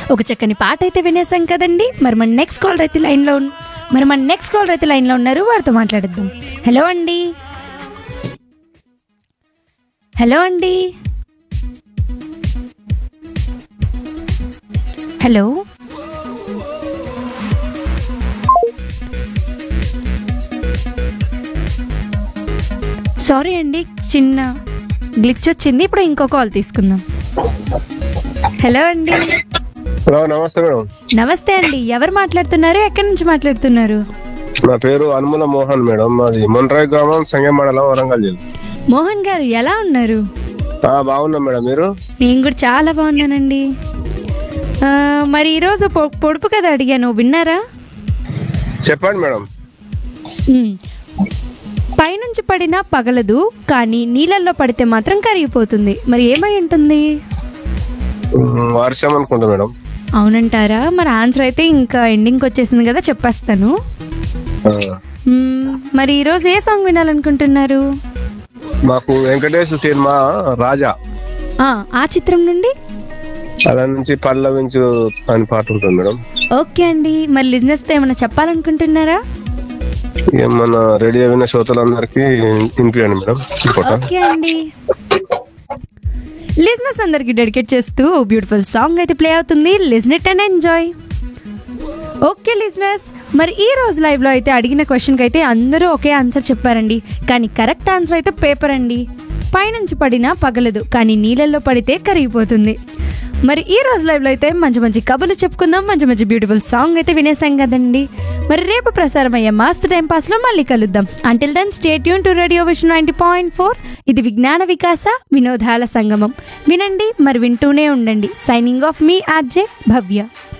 ఒక చక్కని పాట అయితే వినేసాం కదండి మరి మన నెక్స్ట్ కాల్ రైతు లైన్లో ఉన్- మరి మన నెక్స్ట్ కాల్ రైతు లైన్లో ఉన్నారు వారితో మాట్లాడిద్దాం హలో అండి హలో అండి హలో సారీ అండి చిన్న గ్లిచ్ వచ్చింది ఇప్పుడు ఇంకో కాల్ తీసుకుందాం హలో అండి హలో నమస్తే మేడం నమస్తే అండి ఎవరు మాట్లాడుతున్నారు ఎక్కడి నుంచి మాట్లాడుతున్నారు నా పేరు అనుముల మోహన్ మేడం మాది మొండ్రాయి గ్రామం సంగం మండలం వరంగల్ జిల్లా మోహన్ గారు ఎలా ఉన్నారు ఆ, బాగున్నాం మేడం మీరు నేను కూడా చాలా బాగున్నానండి ఆ, మరి ఈరోజు పొ- పొడుపు కదా అడిగాను విన్నారా చెప్పండి మేడం ఉమ్. పైనుంచి పడినా పగలదు కానీ నీళ్ళల్లో పడితే మాత్రం కరిగిపోతుంది మరి ఏమై ఉంటుంది ఉమ్, వర్షం అనుకుంటా మేడం అవునంటారా మరి ఆన్సర్ అయితే ఇంకా ఎండింగ్కి వచ్చేసింది కదా చెప్పేస్తాను ఆ, మ్మ్, మరి ఈరోజు ఏ సాంగ్ వినాలనుకుంటున్నారు మాకు వెంకటేష్ సినిమా రాజా ఆ, ఆ చిత్రం నుండి అలా నుంచి పల్లవించు అని పాట ఉంటుంది మేడం ఓకే అండి మరి లిజినెస్తో ఏమైనా చెప్పాలనుకుంటున్నారా ఏమన్నా రెడీ అయిన శ్రోతలందరికీ వినిపించండి మేడం ఈ పూట ఓకే అండి లిజినెస్ అందరికి డెడికేట్ చేస్తూ బ్యూటిఫుల్ సాంగ్ అయితే ప్లే అవుతుంది listen it and enjoy okay listeners మరి ఈ రోజు లైవ్లో అయితే అడిగిన క్వశ్చన్కి అయితే అందరూ ఒకే ఆన్సర్ చెప్పారండి కానీ కరెక్ట్ ఆన్సర్ అయితే పేపర్ అండి పైనుంచి పడినా పగలదు కానీ నీళ్ళల్లో పడితే కరిగిపోతుంది మరి ఈ రోజు లైవ్లో అయితే మంచి మంచి కబుర్లు చెప్పుకుందాం మంచి మంచి బ్యూటిఫుల్ సాంగ్ అయితే వినేసాం కదండి మరి రేపు ప్రసారం అయ్యే మాస్త్ టైం పాస్లో మళ్ళీ కలుద్దాం అంటిల్ దెన్ స్టేట్ యూన్ to radio Vishnu ninety point four ఇది విజ్ఞాన వికాస వినోదాల సంగమం వినండి మరి వింటూనే ఉండండి సైనింగ్ ఆఫ్ మీ ఆర్జే భవ్య